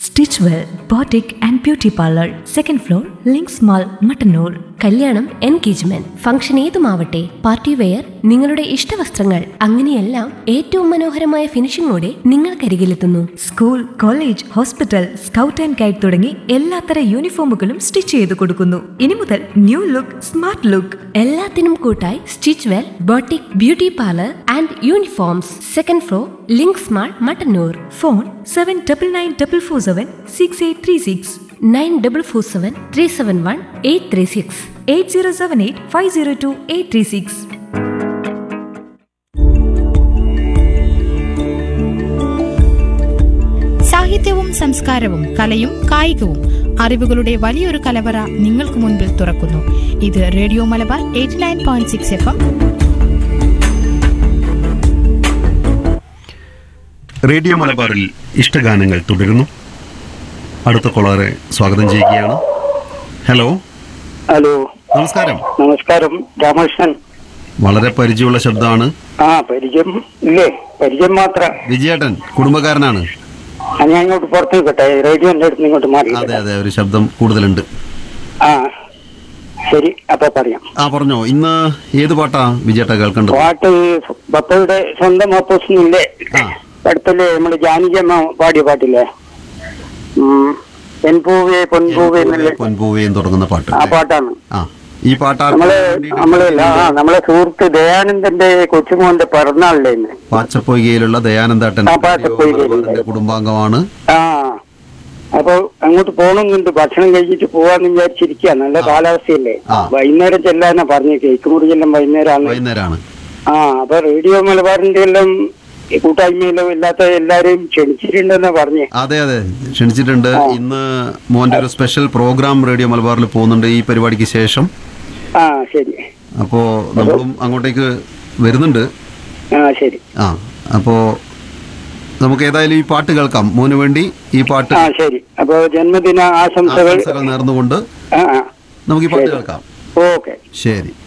Stitch well boutique and beauty parlour second floor Links mall Mattannur കല്യാണം engagement function ഏതുമാവട്ടെ party wear നിങ്ങളുടെ ഇഷ്ടവസ്ത്രങ്ങൾ അങ്ങനെയെല്ലാം ഏറ്റവും മനോഹരമായ ഫിനിഷിംഗോടെ നിങ്ങൾക്കരികിലെത്തുന്നു school college hospital scout and guide തുടങ്ങി എല്ലാത്തര യൂണിഫോമുകളും സ്റ്റിച്ച് ചെയ്ത് കൊടുക്കുന്നു ഇനി മുതൽ ന്യൂ ലുക്ക് സ്മാർട്ട് ലുക്ക് എല്ലാത്തിനും കൂട്ടായി stitch well boutique beauty parlour and uniforms second floor Links mall Mattannur phone seven double nine double four seven six eight three six nine double four seven three seven one eight three six eight zero seven eight five zero two eight three six സാഹിത്യവും സംസ്കാരവും കലയും കായികവും അറിവുകളുടെ വലിയൊരു കലവറ നിങ്ങൾക്ക് മുൻപിൽ തുറക്കുന്നു ഇത് radio Malabar eighty nine point six F M radio മലബാറിൽ ഇഷ്ടഗാനങ്ങൾ തുടരുന്നു അടുത്ത കോളറെ സ്വാഗതം ചെയ്യുകയാണ് ഹലോ ഹലോ നമസ്കാരം നമസ്കാരം രാമകൃഷ്ണൻ വളരെ പരിചയമുള്ള ശബ്ദമാണ് ആ പരിചയം ഇല്ലേ പരിചയം മാത്ര വിജയേട്ടൻ കുടുംബക്കാരനാണ് ആ, ഞാൻ ഇങ്ങോട്ട് പുറത്ത് നിൽക്കട്ടെ റേഡിയോ എൻ്റെ അടുത്ത് ഇങ്ങോട്ട് മാറി അതെ അതെ ഒരു ശബ്ദം കൂടുതലുണ്ട് ആ ശരി അപ്പൊ പറയാം ആ പറഞ്ഞോ ഇന്ന് ഏത് പാട്ടാ വിജയേട്ട കേൾക്കേണ്ടത് പാട്ട് ബപ്പയുടെ സ്വന്തം അപ്പോസിനില്ലേ ആ. അടുത്തല്ലേ നമ്മുടെ ജാനകിയമ്മ പാടിയ പാട്ടില്ലേ ഉം, പെൺപൂവേ പൊൻപൂവേ എന്നല്ലേ പൊൻപൂവേയും തുടങ്ങുന്ന പാട്ട് ആ പാട്ടാണ് ആ ഈ പാട്ട് ആർക്കാ നമ്മള് വേണ്ടിയിട്ട് നമ്മള് ആ നമ്മളെ സുഹൃത്ത് ദയാനന്ദന്റെ കൊച്ചുമോന്റെ പിറന്നാളില്ലേ ഇന്ന് പാച്ചപ്പൊയ്കയിലുള്ള ദയാനന്ദേട്ടൻ ആ, പാച്ചപ്പൊയ്കയിലുള്ള. മലബാറിന്റെ കുടുംബാംഗമാണ് ആ അപ്പൊ അങ്ങോട്ട് പോകണമെന്നുണ്ട് ഭക്ഷണം കഴിച്ചിട്ട് പോവാന്ന് വിചാരിച്ചിരിക്കുക നല്ല കാലാവസ്ഥയല്ലേ ആ. വൈകുന്നേരം ചെല്ലാന്നാ പറഞ്ഞു കേക്ക് മുറിയെല്ലാം വൈകുന്നേരമാണ് വൈകുന്നേരമാണ് ആ അപ്പൊ റേഡിയോ മലബാറിന്റെ എല്ലാം ഈ കൂട്ടായ്മയിലും ഇല്ലാത്ത എല്ലാരെയും ക്ഷണിച്ചിട്ടുണ്ടെന്നാ പറഞ്ഞേ അതെ അതെ ക്ഷണിച്ചിട്ടുണ്ട് ഇന്ന് മോന്റെ ഒരു സ്പെഷ്യൽ പ്രോഗ്രാം റേഡിയോ മലബാറിൽ പോകുന്നുണ്ട് ഈ പരിപാടിക്ക് ശേഷം ആ ശരി അപ്പോ നമ്മളും അങ്ങോട്ടേക്ക് വരുന്നുണ്ട് ആ ശരി ആ അപ്പോ നമുക്ക് ഏതായാലും ഈ പാട്ട് കേൾക്കാം മോന് വേണ്ടി ഈ പാട്ട് ആ ശരി അപ്പൊ ജന്മദിന ആശംസകൾ ആശംസകൾ നേർന്നുകൊണ്ട് ആ ആ നമുക്ക് ഈ പാട്ട് ശരി. കേൾക്കാം ഓക്കെ ശരി